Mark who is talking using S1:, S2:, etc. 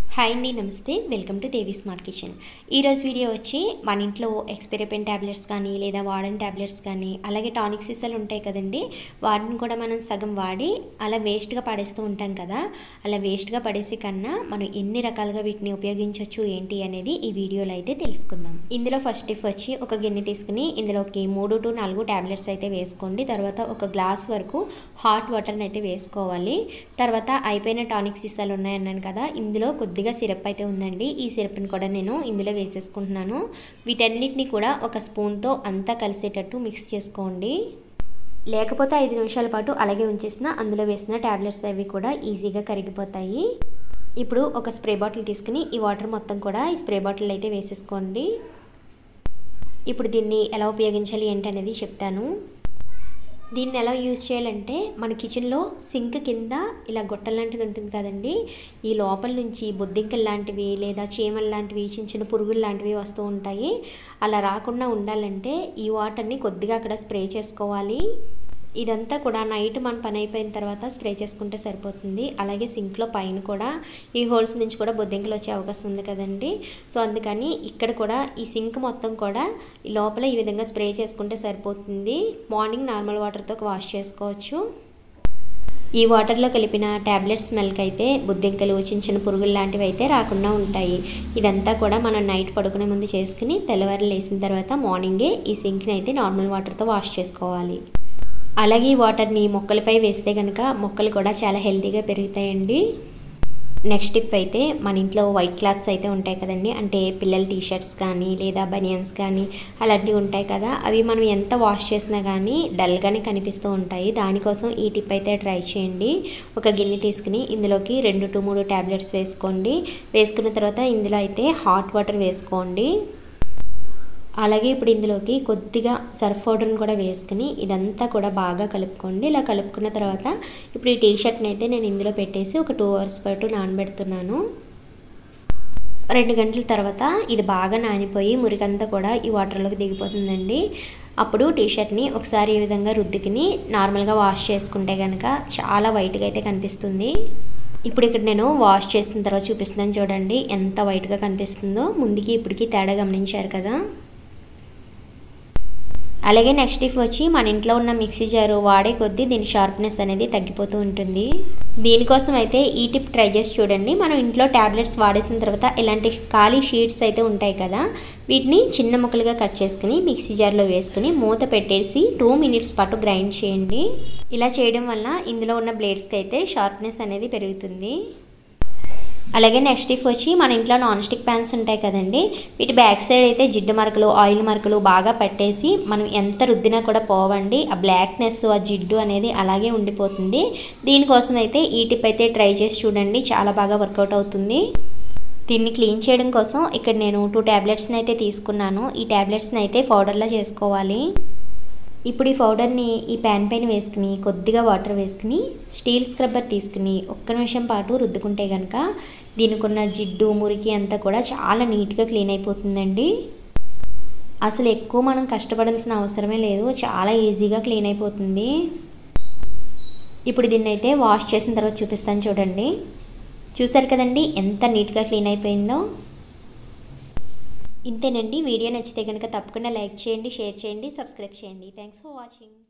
S1: hi అండి నమస్తే welcome to Devi smart kitchen ఈరోజు వీడియో వచ్చి మన ఇంట్లో ఎక్స్పెరిపెంట్ ట్యాబ్లెట్స్ కానీ లేదా వాడని ట్యాబ్లెట్స్ కానీ అలాగే టానిక్ సీసాలు ఉంటాయి కదండి వాటిని కూడా మనం సగం వాడి అలా వేస్ట్గా పడేస్తూ ఉంటాం కదా అలా వేస్ట్గా పడేసి కన్నా మనం ఎన్ని రకాలుగా వీటిని ఉపయోగించవచ్చు ఏంటి అనేది ఈ వీడియోలో అయితే తెలుసుకుందాం ఇందులో ఫస్ట్ టిప్ వచ్చి ఒక గిన్నె తీసుకుని ఇందులోకి మూడు టు నాలుగు ట్యాబ్లెట్స్ అయితే వేసుకోండి తర్వాత ఒక గ్లాస్ వరకు హాట్ వాటర్ని అయితే వేసుకోవాలి తర్వాత అయిపోయిన టానిక్ సీసాలు ఉన్నాయన్నాను కదా ఇందులో కొద్దిగా సిరప్ అయితే ఉందండి ఈ సిరప్ని కూడా నేను ఇందులో వేసేసుకుంటున్నాను వీటన్నిటిని కూడా ఒక స్పూన్తో అంతా కలిసేటట్టు మిక్స్ చేసుకోండి లేకపోతే ఐదు నిమిషాల పాటు అలాగే ఉంచేసిన అందులో వేసిన ట్యాబ్లెట్స్ అవి కూడా ఈజీగా కరిగిపోతాయి ఇప్పుడు ఒక స్ప్రే బాటిల్ తీసుకుని ఈ వాటర్ మొత్తం కూడా ఈ స్ప్రే బాటిల్ అయితే వేసేసుకోండి ఇప్పుడు దీన్ని ఎలా ఉపయోగించాలి ఏంటనేది చెప్తాను దీన్ని ఎలా యూజ్ చేయాలంటే మన కిచెన్లో సింక్ కింద ఇలా గొట్టం లాంటిది ఉంటుంది కదండి ఈ లోపల నుంచి బొద్దింకలు లాంటివి లేదా చీమలు లాంటివి చిన్న చిన్న పురుగులు లాంటివి వస్తూ ఉంటాయి అలా రాకుండా ఉండాలంటే ఈ వాటర్ని కొద్దిగా అక్కడ స్ప్రే చేసుకోవాలి ఇదంతా కూడా నైట్ మన పని అయిపోయిన తర్వాత స్ప్రే చేసుకుంటే సరిపోతుంది అలాగే సింక్లో పైన కూడా ఈ హోల్స్ నుంచి కూడా బొద్దింకలు వచ్చే అవకాశం ఉంది కదండి సో అందుకని ఇక్కడ కూడా ఈ సింక్ మొత్తం కూడా ఈ లోపల ఈ విధంగా స్ప్రే చేసుకుంటే సరిపోతుంది మార్నింగ్ నార్మల్ వాటర్తో వాష్ చేసుకోవచ్చు ఈ వాటర్లో కలిపిన ట్యాబ్లెట్ స్మెల్కి అయితే బుద్ధింకలు చిన్న చిన్న పురుగులు లాంటివి అయితే రాకుండా ఉంటాయి ఇదంతా కూడా మనం నైట్ పడుకునే ముందు చేసుకుని తెల్లవారు లేచిన తర్వాత మార్నింగే ఈ సింక్ని అయితే నార్మల్ వాటర్తో వాష్ చేసుకోవాలి అలాగే ఈ వాటర్ని మొక్కలపై వేస్తే కనుక మొక్కలు కూడా చాలా హెల్తీగా పెరుగుతాయండి నెక్స్ట్ టిప్ అయితే మన ఇంట్లో వైట్ క్లాత్స్ అయితే ఉంటాయి కదండి అంటే పిల్లల టీ షర్ట్స్ కానీ లేదా బనియన్స్ కానీ అలాంటివి ఉంటాయి కదా అవి మనం ఎంత వాష్ చేసినా కానీ డల్గానే కనిపిస్తూ ఉంటాయి దానికోసం ఈ టిప్ అయితే ట్రై చేయండి ఒక గిన్నె తీసుకుని ఇందులోకి రెండు టు మూడు ట్యాబ్లెట్స్ వేసుకోండి వేసుకున్న తర్వాత ఇందులో అయితే హాట్ వాటర్ వేసుకోండి అలాగే ఇప్పుడు ఇందులోకి కొద్దిగా సర్ఫ్ పౌడర్ని కూడా వేసుకుని ఇదంతా కూడా బాగా కలుపుకోండి ఇలా కలుపుకున్న తర్వాత ఇప్పుడు ఈ టీ షర్ట్ని అయితే నేను ఇందులో పెట్టేసి ఒక టూ అవర్స్ పాటు నానబెడుతున్నాను రెండు గంటల తర్వాత ఇది బాగా నానిపోయి మురికంతా కూడా ఈ వాటర్లోకి దిగిపోతుందండి అప్పుడు టీ షర్ట్ని ఒకసారి ఈ విధంగా రుద్దుకుని నార్మల్గా వాష్ చేసుకుంటే కనుక చాలా వైట్గా అయితే కనిపిస్తుంది ఇప్పుడు ఇక్కడ నేను వాష్ చేసిన తర్వాత చూపిస్తున్నాను చూడండి ఎంత వైట్గా కనిపిస్తుందో ముందుకి ఇప్పటికి తేడా గమనించారు కదా అలాగే నెక్స్ట్ టిప్ వచ్చి మన ఇంట్లో ఉన్న మిక్సీ జారు వాడే కొద్దీ దీని షార్ప్నెస్ అనేది తగ్గిపోతూ ఉంటుంది దీనికోసం అయితే ఈ టిప్ ట్రై చేసి చూడండి మనం ఇంట్లో ట్యాబ్లెట్స్ వాడేసిన తర్వాత ఇలాంటి ఖాళీ షీట్స్ అయితే ఉంటాయి కదా వీటిని చిన్న ముక్కలుగా కట్ చేసుకుని మిక్సీ జార్లో వేసుకుని మూత పెట్టేసి టూ మినిట్స్ పాటు గ్రైండ్ చేయండి ఇలా చేయడం వల్ల ఇందులో ఉన్న బ్లేడ్స్కి అయితే షార్ప్నెస్ అనేది పెరుగుతుంది అలాగే నెక్స్ట్ టిప్ వచ్చి మన ఇంట్లో నాన్ స్టిక్ ప్యాన్స్ ఉంటాయి కదండి వీటి బ్యాక్ సైడ్ అయితే జిడ్డు మరకలు ఆయిల్ మరకలు బాగా పట్టేసి మనం ఎంత రుద్దినా కూడా పోవండి ఆ బ్లాక్నెస్ ఆ జిడ్డు అనేది అలాగే ఉండిపోతుంది దీనికోసం అయితే ఈ టిప్ అయితే ట్రై చేసి చూడండి చాలా బాగా వర్కౌట్ అవుతుంది దీన్ని క్లీన్ చేయడం కోసం ఇక్కడ నేను టూ ట్యాబ్లెట్స్ని అయితే తీసుకున్నాను ఈ ట్యాబ్లెట్స్ని అయితే పౌడర్లా చేసుకోవాలి ఇప్పుడు ఈ పౌడర్ని ఈ ప్యాన్ పైన వేసుకుని కొద్దిగా వాటర్ వేసుకుని స్టీల్ స్క్రబ్బర్ తీసుకుని ఒక్క నిమిషం పాటు రుద్దుకుంటే కనుక దీనికి ఉన్న జిడ్డు మురికి అంతా కూడా చాలా నీట్గా క్లీన్ అయిపోతుందండి అసలు ఎక్కువ మనం కష్టపడాల్సిన అవసరమే లేదు చాలా ఈజీగా క్లీన్ అయిపోతుంది ఇప్పుడు దీన్ని అయితే వాష్ చేసిన తర్వాత చూపిస్తాను చూడండి చూసారు కదండి ఎంత నీట్గా క్లీన్ అయిపోయిందో ఇంతేనండి వీడియో నచ్చితే కనుక తప్పకుండా లైక్ చేయండి షేర్ చేయండి సబ్స్క్రైబ్ చేయండి థ్యాంక్స్ ఫర్ వాచింగ్